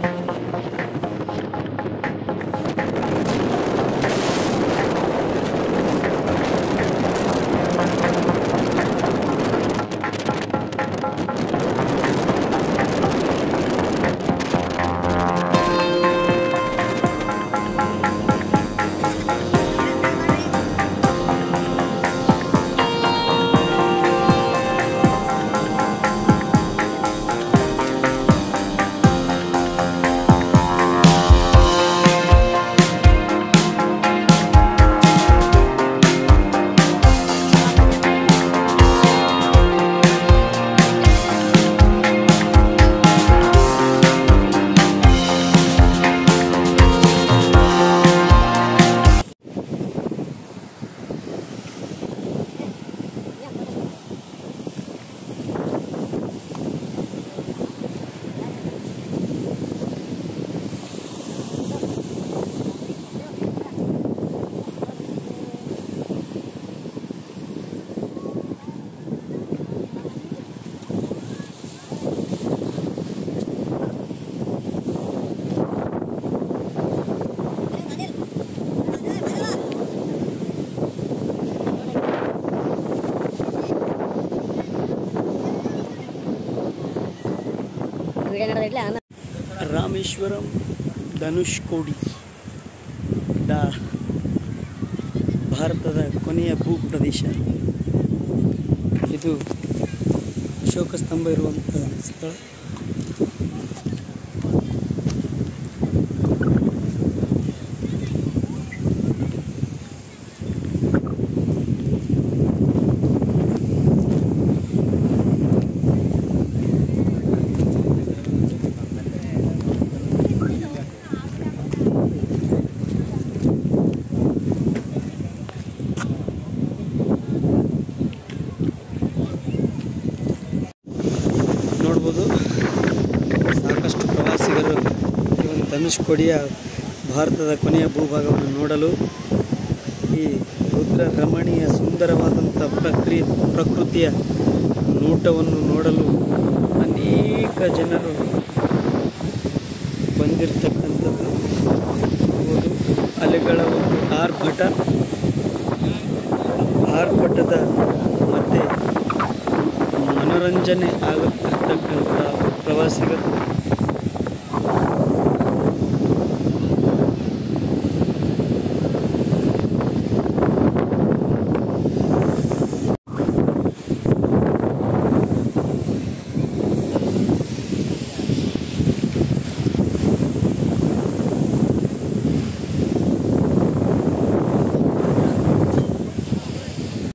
video ನಡೆದಿಲ್ಲ Rameswaram Dhanushkodi the ಭಾರತದ ಕೊನೆಯ ಭೂ ಪ್ರದೇಶ ಇದು ಅಶೋಕ ಸ್ತಂಭ ಇರುವಂಥ ಸ್ಥಳ ನೋಡ್ಬೋದು ಸಾಕಷ್ಟು ಪ್ರವಾಸಿಗರು ಈ ಒಂದು ಧನುಷ್ಕೋಡಿಯ ಭಾರತದ ಕೊನೆಯ ಭೂಭಾಗವನ್ನು ನೋಡಲು ಈ ರುದ್ರ ರಮಣೀಯ ಸುಂದರವಾದಂಥ ಪ್ರಕ್ರಿಯೆ ಪ್ರಕೃತಿಯ ನೋಟವನ್ನು ನೋಡಲು ಅನೇಕ ಜನರು ಬಂದಿರತಕ್ಕಂಥದ್ದು ನೋಡ್ಬೋದು ಅಲೆಗಳ ಒಂದು ಆರ್ಭಟ ಆರ್ಭಟದ ಮತ್ತು ಮನೋರಂಜನೆ ಆಗುತ್ತಿರ್ತಕ್ಕಂಥ ಪ್ರವಾಸಿಗರು